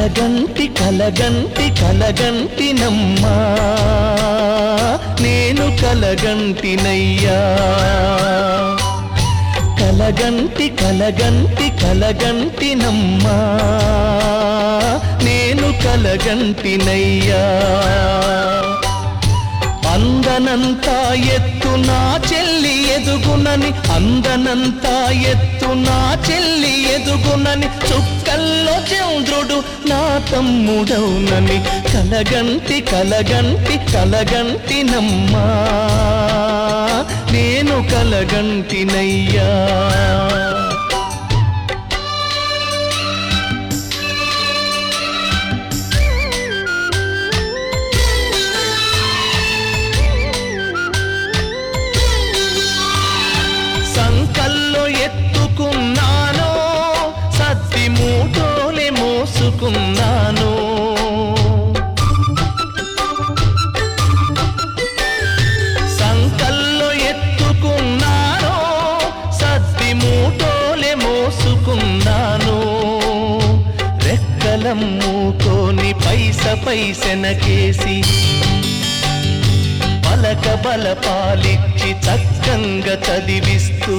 కలగంటి కలగంటి కలగంటి నమ్మా నేను కలగంటినయ్యా కలగంటి కలగంటి కలగంటి నమ్మా నేను కలగంటినయ్యా అందనంతా ఎత్తు నా చెల్లి ఎదుగునని అందనంతా ఎత్తు నా చెల్లి ఎదుగునని చుక్కల్లో చంద్రుడు నా తమ్ముడవునని కలగంటి కలగంటి కలగంటి నమ్మా నేను కలగంటినయ్యా సంకల్లో ఎత్తుకున్నాను సత్తి మూటోలే మోసుకున్నాను సంకల్లో ఎత్తుకున్నాను సత్తి మూటోలే మోసుకున్నాను రెక్కలమ్ముకొని పైస పైసెనకేసి పలక బల పాలిచ్చి చక్కంగా చదివిస్తూ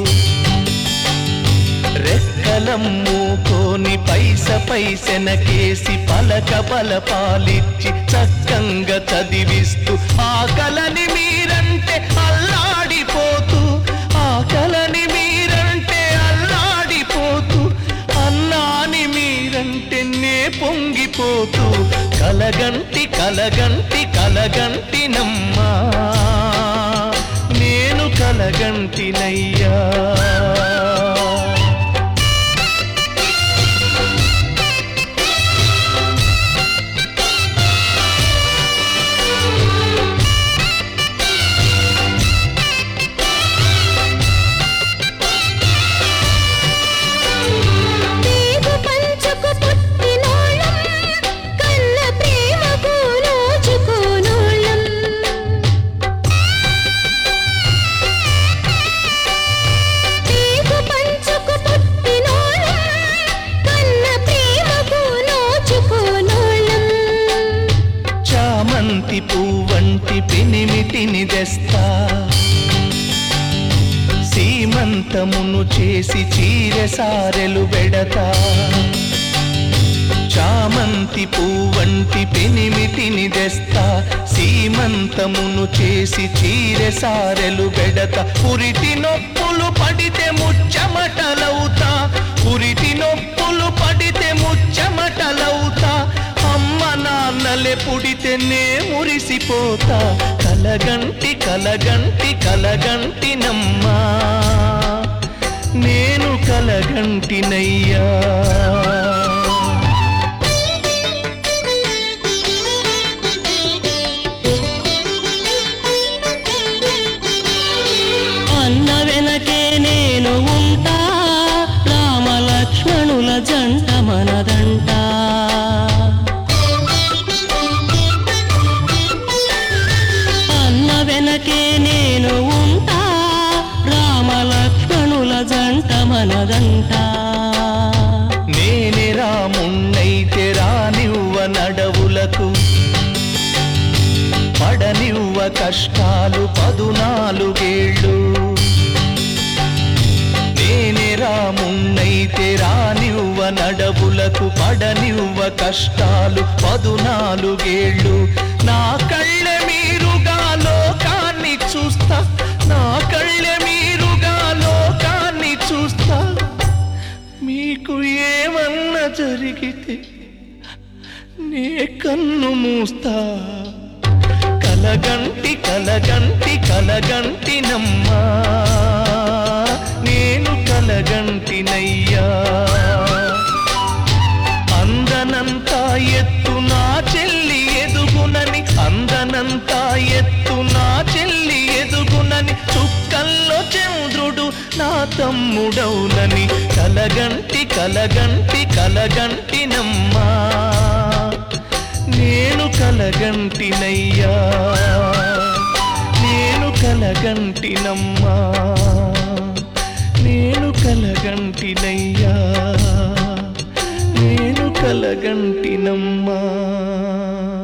రెక్కలమ్ముకొని పైస పైసెనకేసి పలక బల పాలిచ్చి చక్కంగా చదివిస్తూ ఆకలని మీరంటే అల్లాడిపోతూ ఆకలని మీరంటే అల్లాడిపోతూ అన్నాని మీరంటే నే పొంగిపోతూ కలగంటి కలగంటి కలగంటి నమ్మా నేను కలగంటినయ్యా పేగు పంచుకు పుట్టినోళ్ళం కన్న ప్రేమకు నోచుకోనోళ్ళం పేగు పంచుకు పుట్టినోళ్ళం కన్న ప్రేమకు నోచుకోనోళ్ళం చామంతి పువ్వంటి పెనిమిటిని తెస్తా సీమంతమును చేసి చీర సారెలు పెడతా చామంతి పువ్వంటి పెనిమిటిని తెస్తా సీమంతమును చేసి చీర సారెలు పెడతా పురిటి నొప్పులు పడితే ముచ్చమటలవుతా పురిటి నొప్పులు పడితే ముచ్చమటలవుతా అమ్మ నాన్నలే పుడితే నే మురిసిపోతా కలగంటి కలగంటి కలగంటి నమ్మా నేను కలగంటినయ్యా అన్న వెనకే నేను ఉంటా రామ లక్ష్మణుల జంట మనదంట అన్న వెనకే నేను ఉంటా రామ లక్ష్మణుల జంట మనదంట నేనే రాముణ్ణైతే రానివ్వ నడవులకు పడనివ్వ కష్టాలు పదునాలుగేళ్ళు నేనే రాముణ్ణైతే రానివ్వ నడవులకు పడనివ్వ కష్టాలు పదునాలుగేళ్ళు నా కళ్ళ మీరుగా లోకాన్ని చూస్తా నా కళ్ళ మీరుగా లోకాన్ని చూస్తా మీకు ఏమన్నా జరిగితే నే కన్ను మూస్తా కలగంటి కలగంటి కలగంటి నమ్మా నేను కలగంటినయ్యా అందనంతా ఎత్తు నా చెల్లి ఎదుగునని అందనంతా ఎత్తు నా చెల్లి ఎదుగునని చుక్కల్లో చంద్రుడు నా తమ్ముడవునని కలగంటి కలగంటి కలగంటి నమ్మా నేను కలగంటినయ్యా నేను కలగంటినమ్మా నేను కలగంటినయ్యా నేను కలగంటినమ్మా